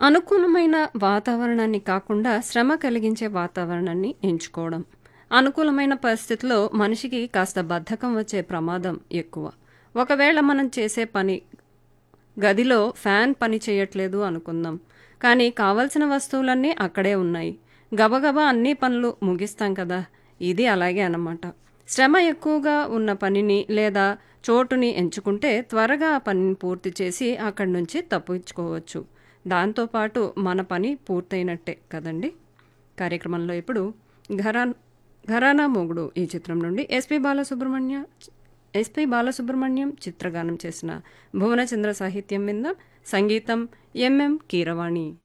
అనుకూలమైన వాతావరణాన్ని కాకుండా శ్రమ కలిగించే వాతావరణాన్ని ఎంచుకోవడం అనుకూలమైన పరిస్థితిలో మనిషికి కాస్త బద్ధకం వచ్చే ప్రమాదం ఎక్కువ ఒకవేళ మనం చేసే పని గదిలో ఫ్యాన్ పని చేయట్లేదు అనుకుందాం కానీ కావలసిన వస్తువులన్నీ అక్కడే ఉన్నాయి గబగబా అన్ని పనులు ముగిస్తాం కదా ఇది అలాగే అన్నమాట శ్రమ ఎక్కువగా ఉన్న పనిని లేదా చోటుని ఎంచుకుంటే త్వరగా ఆ పనిని పూర్తి చేసి అక్కడి నుంచి తప్పించుకోవచ్చు దాంతోపాటు మన పని పూర్తయినట్టే కదండి కార్యక్రమంలో ఇప్పుడు ఘరా ఘరానా మొగుడు ఈ చిత్రం నుండి ఎస్పి బాలసుబ్రహ్మణ్య ఎస్పి బాలసుబ్రహ్మణ్యం చిత్రగానం చేసిన భువనచంద్ర సాహిత్యం విందాం సంగీతం ఎంఎం కీరవాణి